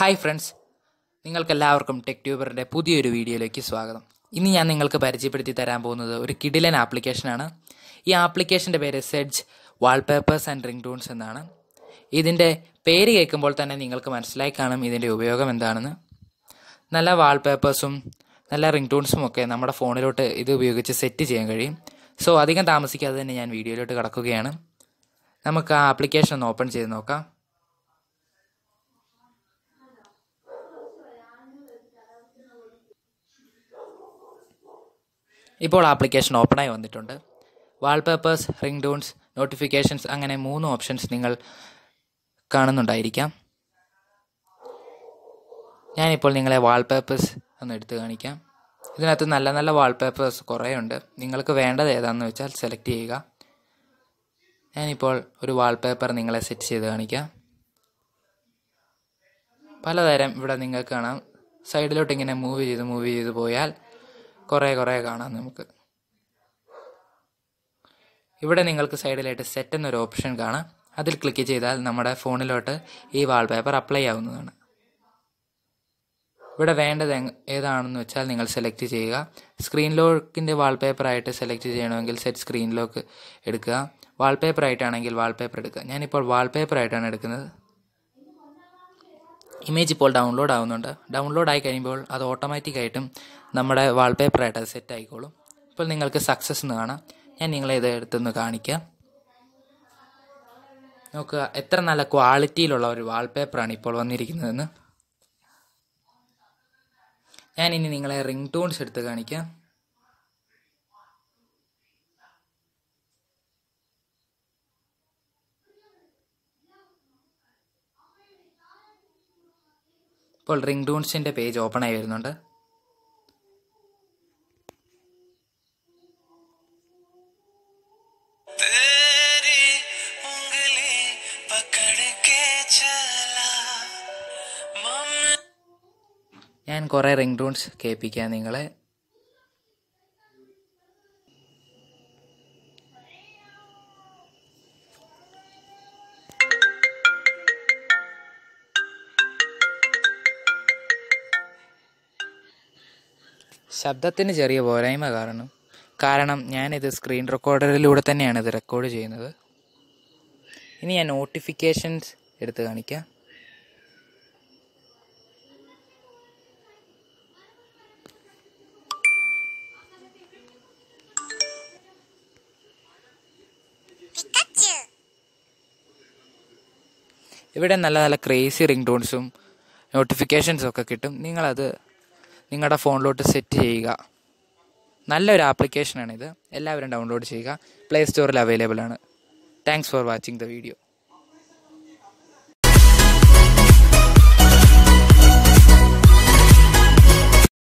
hi friends നിങ്ങൾക്കെല്ലാവർക്കും tech ട്യൂബറിൻ്റെ പുതിയൊരു വീഡിയോയിലേക്ക് സ്വാഗതം ഇന്ന് ഞാൻ നിങ്ങൾക്ക് പരിചയപ്പെടുത്തി തരാൻ പോകുന്നത് ഒരു കിഡിലൻ ആപ്ലിക്കേഷനാണ് ഈ ആപ്ലിക്കേഷൻ്റെ പേര് Zedge wallpapers and ringtones എന്നാണ് ഇതിൻ്റെ പേര് കേൾക്കുമ്പോൾ തന്നെ നിങ്ങൾക്ക് മനസ്സിലായി കാണും ഇതിൻ്റെ ഉപയോഗം എന്താണെന്ന് നല്ല വാൾപേപ്പേഴ്സും നല്ല റിംഗ് ടൂൺസും ഒക്കെ നമ്മുടെ ഫോണിലോട്ട് ഇത് ഉപയോഗിച്ച് സെറ്റ് ചെയ്യാൻ കഴിയും സോ അധികം താമസിക്കാതെ തന്നെ ഞാൻ വീഡിയോയിലോട്ട് കടക്കുകയാണ് നമുക്ക് ആ ആപ്ലിക്കേഷൻ ഒന്ന് ഓപ്പൺ ചെയ്ത് നോക്കാം ഇപ്പോൾ ആപ്ലിക്കേഷൻ ഓപ്പണായി വന്നിട്ടുണ്ട് വാൾപേപ്പേഴ്സ് റിംഗ് ടൂൺസ് നോട്ടിഫിക്കേഷൻസ് അങ്ങനെ മൂന്ന് ഓപ്ഷൻസ് നിങ്ങൾ കാണുന്നുണ്ടായിരിക്കാം ഞാനിപ്പോൾ നിങ്ങളെ വാൾപേപ്പേഴ്സ് ഒന്ന് എടുത്ത് കാണിക്കാം ഇതിനകത്ത് നല്ല നല്ല വാൾപേപ്പേഴ്സ് കുറേ ഉണ്ട് നിങ്ങൾക്ക് വേണ്ടത് ഏതാണെന്ന് വെച്ചാൽ സെലക്ട് ചെയ്യുക ഞാനിപ്പോൾ ഒരു വാൾപേപ്പർ നിങ്ങളെ സെറ്റ് ചെയ്ത് കാണിക്കാം പലതരം ഇവിടെ നിങ്ങൾക്ക് കാണാം സൈഡിലോട്ട് ഇങ്ങനെ മൂവ് ചെയ്ത് മൂവ് ചെയ്ത് പോയാൽ കുറേ കുറേ കാണാം നമുക്ക് ഇവിടെ നിങ്ങൾക്ക് സൈഡിലായിട്ട് സെറ്റ് എന്നൊരു ഓപ്ഷൻ കാണാം അതിൽ ക്ലിക്ക് ചെയ്താൽ നമ്മുടെ ഫോണിലോട്ട് ഈ വാൾപേപ്പർ അപ്ലൈ ആവുന്നതാണ് ഇവിടെ വേണ്ടത് എങ്- ഏതാണെന്ന് വെച്ചാൽ നിങ്ങൾ സെലക്ട് ചെയ്യുക സ്ക്രീൻ ലോക്കിൻ്റെ വാൾപേപ്പർ ആയിട്ട് സെലക്ട് ചെയ്യണമെങ്കിൽ സെറ്റ് സ്ക്രീൻ ലോക്ക് എടുക്കുക വാൾപേപ്പർ ആയിട്ടാണെങ്കിൽ വാൾപേപ്പർ എടുക്കുക ഞാനിപ്പോൾ വാൾപേപ്പർ ആയിട്ടാണ് എടുക്കുന്നത് ഇമേജ് ഇപ്പോൾ ഡൗൺലോഡ് ആവുന്നുണ്ട് ഡൗൺലോഡ് ആയി കഴിയുമ്പോൾ അത് ഓട്ടോമാറ്റിക് ആയിട്ടും നമ്മുടെ വാൾപേപ്പർ ആയിട്ട് അത് സെറ്റ് ആയിക്കോളും ഇപ്പോൾ നിങ്ങൾക്ക് സക്സസ് എന്ന് കാണാം ഞാൻ നിങ്ങളെ ഇത് എടുത്തൊന്ന് കാണിക്കാം നോക്കുക എത്ര നല്ല ക്വാളിറ്റിയിലുള്ള ഒരു വാൾപേപ്പറാണ് ഇപ്പോൾ വന്നിരിക്കുന്നതെന്ന് ഞാൻ ഇനി നിങ്ങളെ റിംഗ് ടൂൺസ് എടുത്ത് കാണിക്കാം ഇപ്പോൾ റിംഗ് ടൂൺസിൻ്റെ പേജ് ഓപ്പൺ ആയി വരുന്നുണ്ട് तेरी उंगली पकड़ के चला मम्मी ഞാൻ കുറേ റിംഗ് ടൂൺസ് കേൾപ്പിക്കാം നിങ്ങളെ ശബ്ദത്തിന് ചെറിയ പോരായ്മ കാരണം കാരണം ഞാനിത് സ്ക്രീൻ റെക്കോർഡറിലൂടെ തന്നെയാണ് ഇത് റെക്കോർഡ് ചെയ്യുന്നത് ഇനി ഞാൻ നോട്ടിഫിക്കേഷൻസ് എടുത്ത് കാണിക്കാം ഇവിടെ നല്ല നല്ല ക്രേസി റിംഗ് ടോൺസും നോട്ടിഫിക്കേഷൻസും ഒക്കെ കിട്ടും നിങ്ങളത് നിങ്ങളുടെ ഫോണിലോട്ട് സെറ്റ് ചെയ്യുക നല്ലൊരു ആപ്ലിക്കേഷനാണിത് എല്ലാവരും ഡൗൺലോഡ് ചെയ്യുക പ്ലേ സ്റ്റോറിൽ അവൈലബിൾ ആണ് thanks for watching the video